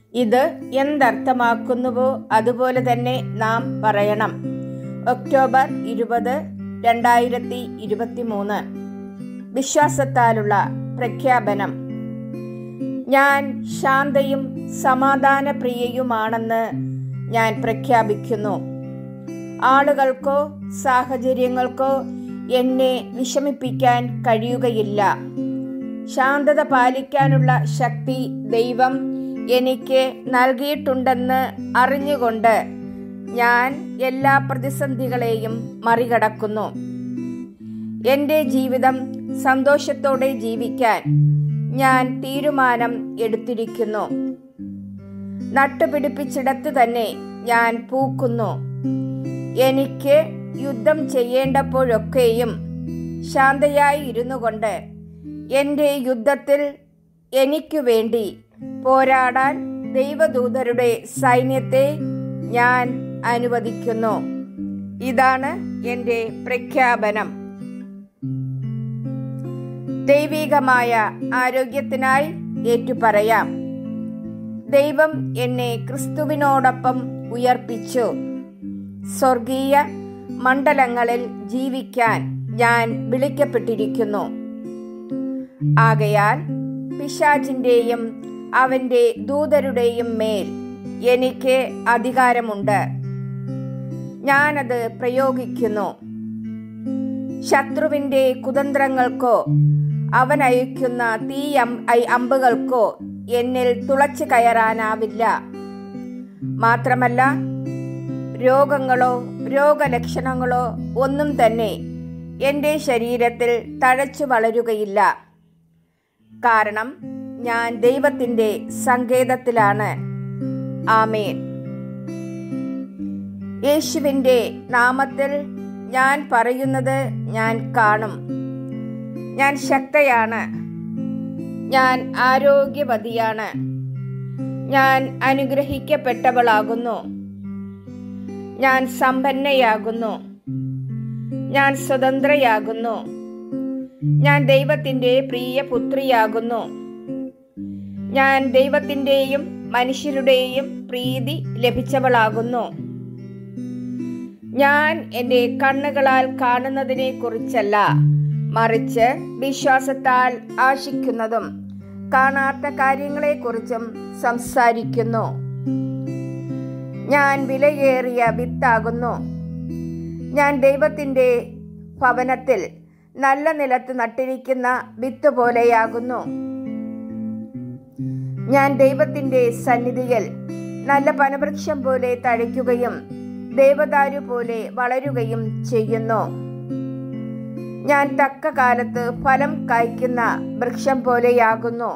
ഇത് എന്തർത്ഥമാക്കുന്നുവോ അതുപോലെ തന്നെ നാം പറയണം ഒക്ടോബർ ഇരുപത് രണ്ടായിരത്തി ഇരുപത്തി മൂന്ന് വിശ്വാസത്താലുള്ള പ്രഖ്യാപനം ഞാൻ ശാന്തയും സമാധാനപ്രിയയുമാണെന്ന് ഞാൻ പ്രഖ്യാപിക്കുന്നു ആളുകൾക്കോ സാഹചര്യങ്ങൾക്കോ എന്നെ വിഷമിപ്പിക്കാൻ കഴിയുകയില്ല ശാന്തത പാലിക്കാനുള്ള ശക്തി ദൈവം എനിക്ക് നൽകിയിട്ടുണ്ടെന്ന് അറിഞ്ഞുകൊണ്ട് ഞാൻ എല്ലാ പ്രതിസന്ധികളെയും മറികടക്കുന്നു എൻ്റെ ജീവിതം സന്തോഷത്തോടെ ജീവിക്കാൻ ഞാൻ തീരുമാനം എടുത്തിരിക്കുന്നു നട്ടുപിടിപ്പിച്ചിടത്ത് തന്നെ ഞാൻ പൂക്കുന്നു എനിക്ക് യുദ്ധം ചെയ്യേണ്ടപ്പോഴൊക്കെയും ശാന്തയായി ഇരുന്നു കൊണ്ട് എൻ്റെ യുദ്ധത്തിൽ എനിക്കു വേണ്ടി പോരാടാൻ ദൈവദൂതരുടെ സൈന്യത്തെ ഞാൻ അനുവദിക്കുന്നു ഇതാണ് എൻ്റെ പ്രഖ്യാപനം ദൈവികമായ ആരോഗ്യത്തിനായി ഏറ്റുപറയാം ദൈവം എന്നെ ക്രിസ്തുവിനോടൊപ്പം ഉയർപ്പിച്ചു സ്വർഗീയ മണ്ഡലങ്ങളിൽ ജീവിക്കാൻ ഞാൻ വിളിക്കപ്പെട്ടിരിക്കുന്നു ആകയാൽ പിശാചിന്റെയും അവന്റെ ദൂതരുടെയും മേൽ എനിക്ക് അധികാരമുണ്ട് ഞാനത് പ്രയോഗിക്കുന്നു ശത്രുവിന്റെ കുതന്ത്രങ്ങൾക്കോ അവൻ അയക്കുന്ന തീ അമ്പുകൾക്കോ എന്നിൽ തുളച്ചു കയറാനാവില്ല മാത്രമല്ല രോഗങ്ങളോ രോഗലക്ഷണങ്ങളോ ഒന്നും തന്നെ എൻ്റെ ശരീരത്തിൽ തഴച്ചു വളരുകയില്ല കാരണം ഞാൻ ദൈവത്തിൻ്റെ സങ്കേതത്തിലാണ് ആമേൻ യേശുവിൻ്റെ നാമത്തിൽ ഞാൻ പറയുന്നത് ഞാൻ കാണും ഞാൻ ശക്തയാണ് ഞാൻ ആരോഗ്യവതിയാണ് ഞാൻ അനുഗ്രഹിക്കപ്പെട്ടവളാകുന്നു ഞാൻ സമ്പന്നയാകുന്നു ഞാൻ സ്വതന്ത്രയാകുന്നു ഞാൻ ദൈവത്തിൻ്റെ പ്രിയ പുത്രിയാകുന്നു ഞാൻ ദൈവത്തിൻ്റെയും മനുഷ്യരുടെയും പ്രീതി ലഭിച്ചവളാകുന്നു ഞാൻ എൻ്റെ കണ്ണുകളാൽ കാണുന്നതിനെ കുറിച്ചല്ല മറിച്ച് വിശ്വാസത്താൽ ആശിക്കുന്നതും കാണാത്ത കാര്യങ്ങളെക്കുറിച്ചും സംസാരിക്കുന്നു ഞാൻ വിലയേറിയ വിത്താകുന്നു ഞാൻ ദൈവത്തിൻ്റെ ഭവനത്തിൽ നല്ല നിലത്ത് നട്ടിരിക്കുന്ന വിത്ത് പോലെയാകുന്നു ഞാൻ ദൈവത്തിൻ്റെ സന്നിധിയിൽ നല്ല പനവൃക്ഷം പോലെ തഴയ്ക്കുകയും ദേവദാരു പോലെ വളരുകയും ചെയ്യുന്നു ഞാൻ തക്ക കാലത്ത് ഫലം കായ്ക്കുന്ന വൃക്ഷം പോലെയാകുന്നു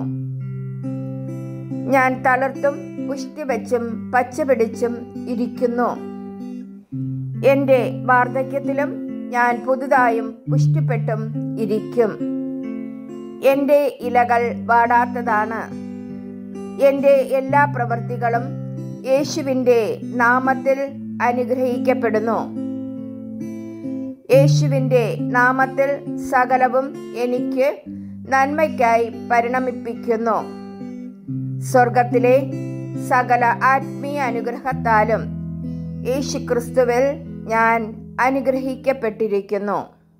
ഞാൻ തളർത്തും പുഷ്ടി വെച്ചും പച്ചപിടിച്ചും ഇരിക്കുന്നു എൻ്റെ വാർദ്ധക്യത്തിലും ഞാൻ പുതുതായും പുഷ്ടിപ്പെട്ടും ഇരിക്കും എൻ്റെ ഇലകൾ വാടാത്തതാണ് എൻ്റെ എല്ലാ പ്രവൃത്തികളും യേശുവിൻ്റെ നാമത്തിൽ അനുഗ്രഹിക്കപ്പെടുന്നു യേശുവിൻ്റെ നാമത്തിൽ സകലവും എനിക്ക് നന്മയ്ക്കായി പരിണമിപ്പിക്കുന്നു സ്വർഗത്തിലെ സകല ആത്മീയ അനുഗ്രഹത്താലും യേശു ക്രിസ്തുവിൽ ഞാൻ അനുഗ്രഹിക്കപ്പെട്ടിരിക്കുന്നു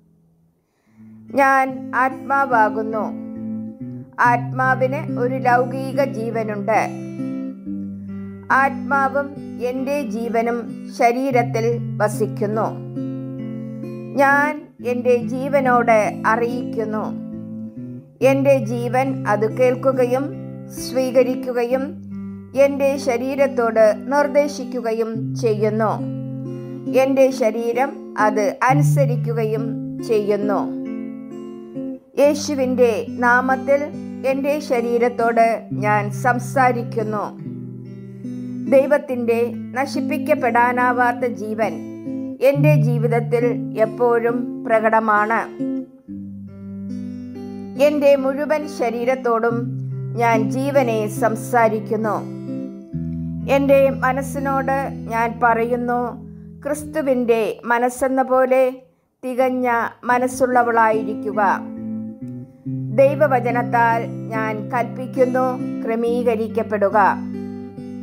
ഞാൻ ആത്മാവാകുന്നു ആത്മാവിന് ഒരു ലൗകിക ജീവനുണ്ട് ആത്മാവും എൻ്റെ ജീവനും ശരീരത്തിൽ വസിക്കുന്നു ഞാൻ എൻ്റെ ജീവനോട് അറിയിക്കുന്നു എൻ്റെ ജീവൻ അത് കേൾക്കുകയും സ്വീകരിക്കുകയും എൻ്റെ ശരീരത്തോട് നിർദ്ദേശിക്കുകയും ചെയ്യുന്നു എൻ്റെ ശരീരം അത് അനുസരിക്കുകയും ചെയ്യുന്നു യേശുവിൻ്റെ നാമത്തിൽ എൻ്റെ ശരീരത്തോട് ഞാൻ സംസാരിക്കുന്നു ദൈവത്തിൻ്റെ നശിപ്പിക്കപ്പെടാനാവാത്ത ജീവൻ എൻ്റെ ജീവിതത്തിൽ എപ്പോഴും പ്രകടമാണ് എൻ്റെ മുഴുവൻ ശരീരത്തോടും ഞാൻ ജീവനെ സംസാരിക്കുന്നു എൻ്റെ മനസ്സിനോട് ഞാൻ പറയുന്നു ക്രിസ്തുവിൻ്റെ മനസ്സെന്ന പോലെ തികഞ്ഞ മനസ്സുള്ളവളായിരിക്കുക ദൈവവചനത്താൽ ഞാൻ കൽപ്പിക്കുന്നു ക്രമീകരിക്കപ്പെടുക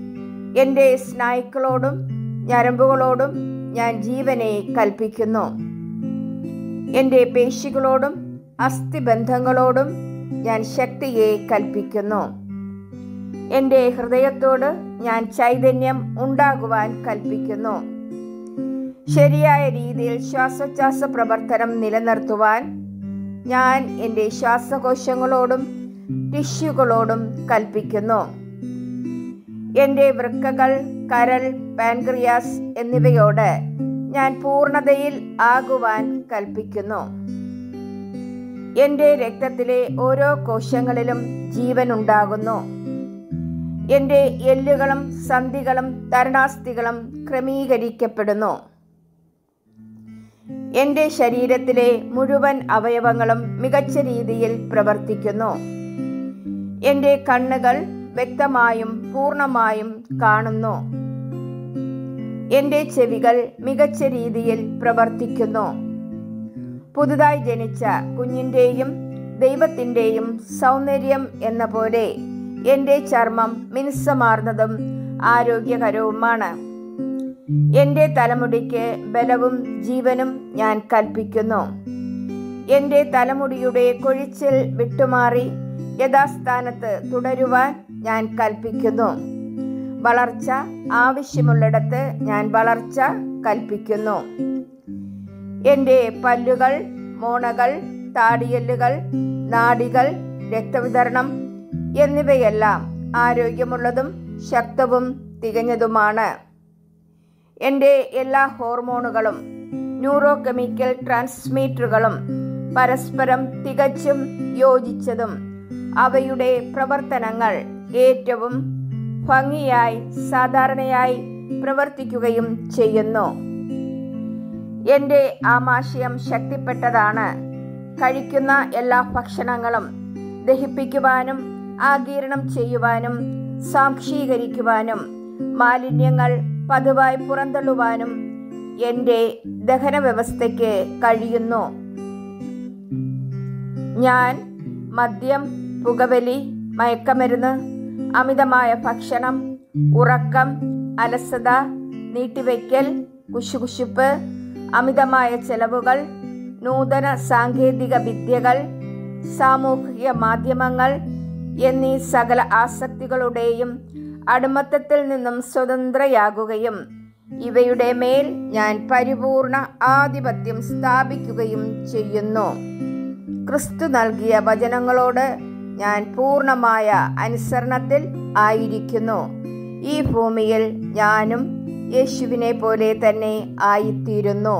എൻ്റെ സ്നായുക്കളോടും ഞരമ്പുകളോടും ഞാൻ ജീവനെ കൽപ്പിക്കുന്നു എൻ്റെ പേശികളോടും അസ്ഥിബന്ധങ്ങളോടും ഞാൻ ശക്തിയെ കൽപ്പിക്കുന്നു എൻ്റെ ഹൃദയത്തോട് ഞാൻ ചൈതന്യം ഉണ്ടാകുവാൻ കൽപ്പിക്കുന്നു ശരിയായ രീതിയിൽ ശ്വാസോച്ഛ്വാസ പ്രവർത്തനം നിലനിർത്തുവാൻ ഞാൻ എൻ്റെ ശ്വാസകോശങ്ങളോടും ടിഷ്യൂകളോടും കൽപ്പിക്കുന്നു എൻ്റെ വൃക്കകൾ കരൾ പാൻക്രിയാസ് എന്നിവയോട് ഞാൻ പൂർണ്ണതയിൽ ആകുവാൻ കൽപ്പിക്കുന്നു എൻ്റെ രക്തത്തിലെ ഓരോ കോശങ്ങളിലും ജീവൻ ഉണ്ടാകുന്നു എൻ്റെ എല്ലുകളും സന്ധികളും തരണാസ്ഥികളും ക്രമീകരിക്കപ്പെടുന്നു എൻ്റെ ശരീരത്തിലെ മുഴുവൻ അവയവങ്ങളും മികച്ച രീതിയിൽ പ്രവർത്തിക്കുന്നു എൻ്റെ കണ്ണുകൾ വ്യക്തമായും പൂർണ്ണമായും കാണുന്നു എൻ്റെ ചെവികൾ മികച്ച രീതിയിൽ പ്രവർത്തിക്കുന്നു പുതുതായി ജനിച്ച കുഞ്ഞിൻ്റെയും ദൈവത്തിൻ്റെയും സൗന്ദര്യം എന്ന പോലെ എൻ്റെ ചർമ്മം മിനുസമാർന്നതും ആരോഗ്യകരവുമാണ് എൻ്റെ തലമുടിക്ക് ബലവും ജീവനും ഞാൻ കൽപ്പിക്കുന്നു എൻ്റെ തലമുടിയുടെ കൊഴിച്ചിൽ വിട്ടുമാറി യഥാസ്ഥാനത്ത് തുടരുവാൻ ഞാൻ കൽപ്പിക്കുന്നു വളർച്ച ആവശ്യമുള്ളിടത്ത് ഞാൻ വളർച്ച കൽപ്പിക്കുന്നു എൻ്റെ പല്ലുകൾ മോണകൾ താടിയല്ലുകൾ നാഡികൾ രക്തവിതരണം എന്നിവയെല്ലാം ആരോഗ്യമുള്ളതും ശക്തവും തികഞ്ഞതുമാണ് എൻ്റെ എല്ലാ ഹോർമോണുകളും ന്യൂറോ കെമിക്കൽ ട്രാൻസ്മീറ്ററുകളും പരസ്പരം തികച്ചും യോജിച്ചതും അവയുടെ പ്രവർത്തനങ്ങൾ ഏറ്റവും ഭംഗിയായി സാധാരണയായി പ്രവർത്തിക്കുകയും ചെയ്യുന്നു എൻ്റെ ആമാശയം ശക്തിപ്പെട്ടതാണ് കഴിക്കുന്ന എല്ലാ ഭക്ഷണങ്ങളും ദഹിപ്പിക്കുവാനും ആഗീരണം ചെയ്യുവാനും സാംശീകരിക്കുവാനും മാലിന്യങ്ങൾ പതിവായി പുറന്തള്ളുവാനും എൻ്റെ ദഹന വ്യവസ്ഥയ്ക്ക് കഴിയുന്നു ഞാൻ മദ്യം പുകവലി മയക്കമരുന്ന് അമിതമായ ഭക്ഷണം ഉറക്കം അലസത നീട്ടിവെക്കൽ കുശുകുശുപ്പ് അമിതമായ ചെലവുകൾ നൂതന സാങ്കേതിക വിദ്യകൾ സാമൂഹിക മാധ്യമങ്ങൾ എന്നീ സകല ആസക്തികളുടെയും അടിമത്തത്തിൽ നിന്നും സ്വതന്ത്രയാകുകയും ഇവയുടെ മേൽ ഞാൻ പരിപൂർണ ആധിപത്യം സ്ഥാപിക്കുകയും ചെയ്യുന്നു ക്രിസ്തു നൽകിയ വചനങ്ങളോട് ഞാൻ പൂർണ്ണമായ അനുസരണത്തിൽ ആയിരിക്കുന്നു ഈ ഭൂമിയിൽ ഞാനും യേശുവിനെ പോലെ തന്നെ ആയിത്തീരുന്നു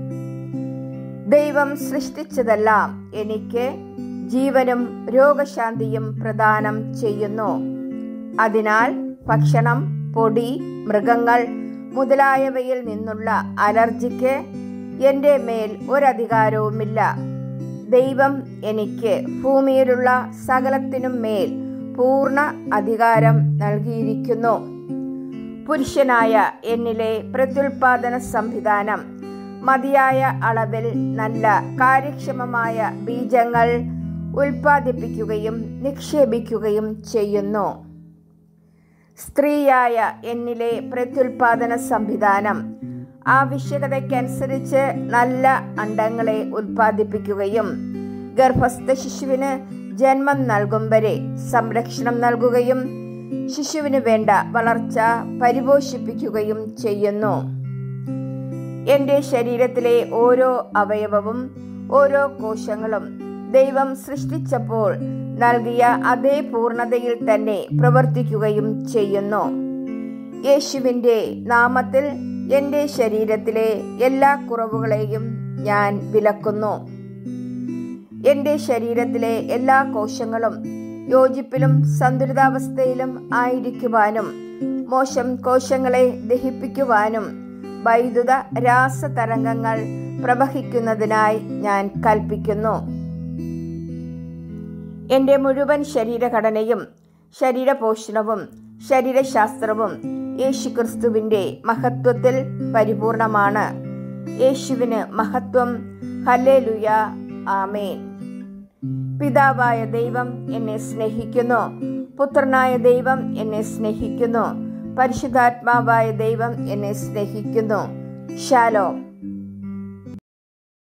ദൈവം സൃഷ്ടിച്ചതെല്ലാം എനിക്ക് ജീവനും രോഗശാന്തിയും പ്രദാനം ചെയ്യുന്നു അതിനാൽ ഭക്ഷണം പൊടി മൃഗങ്ങൾ മുതലായവയിൽ നിന്നുള്ള അലർജിക്ക് എൻ്റെ മേൽ ഒരധികാരവുമില്ല ദൈവം എനിക്ക് ഭൂമിയിലുള്ള സകലത്തിനും മേൽ പൂർണ്ണ അധികാരം നൽകിയിരിക്കുന്നു പുരുഷനായ എന്നിലെ പ്രത്യുൽപാദന സംവിധാനം മതിയായ അളവിൽ നല്ല കാര്യക്ഷമമായ ബീജങ്ങൾ ഉൽപ്പാദിപ്പിക്കുകയും നിക്ഷേപിക്കുകയും ചെയ്യുന്നു സ്ത്രീയായ എന്നിലെ പ്രത്യുൽപാദന സംവിധാനം ആവശ്യകതയ്ക്കനുസരിച്ച് നല്ല അണ്ടങ്ങളെ ഉൽപ്പാദിപ്പിക്കുകയും ഗർഭസ്ഥ ശിശുവിന് ജന്മം നൽകും വരെ സംരക്ഷണം നൽകുകയും ശിശുവിന് വേണ്ട വളർച്ച പരിപോഷിപ്പിക്കുകയും ചെയ്യുന്നു എൻ്റെ ശരീരത്തിലെ ഓരോ അവയവവും ഓരോ കോശങ്ങളും ദൈവം സൃഷ്ടിച്ചപ്പോൾ നൽകിയ അതേ പൂർണ്ണതയിൽ തന്നെ പ്രവർത്തിക്കുകയും ചെയ്യുന്നു യേശുവിൻ്റെ നാമത്തിൽ എൻ്റെ ശരീരത്തിലെ എല്ലാ കുറവുകളെയും ഞാൻ വിലക്കുന്നു എൻ്റെ ശരീരത്തിലെ എല്ലാ കോശങ്ങളും യോജിപ്പിലും സന്തുലിതാവസ്ഥയിലും ആയിരിക്കുവാനും മോശം കോശങ്ങളെ ദഹിപ്പിക്കുവാനും വൈദ്യുത രാസതരംഗങ്ങൾ പ്രവഹിക്കുന്നതിനായി ഞാൻ കൽപ്പിക്കുന്നു എൻ്റെ മുഴുവൻ ശരീരഘടനയും ശരീരപോഷണവും ശരീരശാസ്ത്രവും യേശുക്രിസ്തുവിൻ്റെ മഹത്വത്തിൽ പരിപൂർണമാണ് യേശുവിന് മഹത്വം ഹല്ലേലുയ ആമേൻ പിതാവായ ദൈവം എന്നെ സ്നേഹിക്കുന്നു പുത്രനായ ദൈവം എന്നെ സ്നേഹിക്കുന്നു പരിശുദ്ധാത്മാവായ ദൈവം എന്നെ സ്നേഹിക്കുന്നു ഷാലോം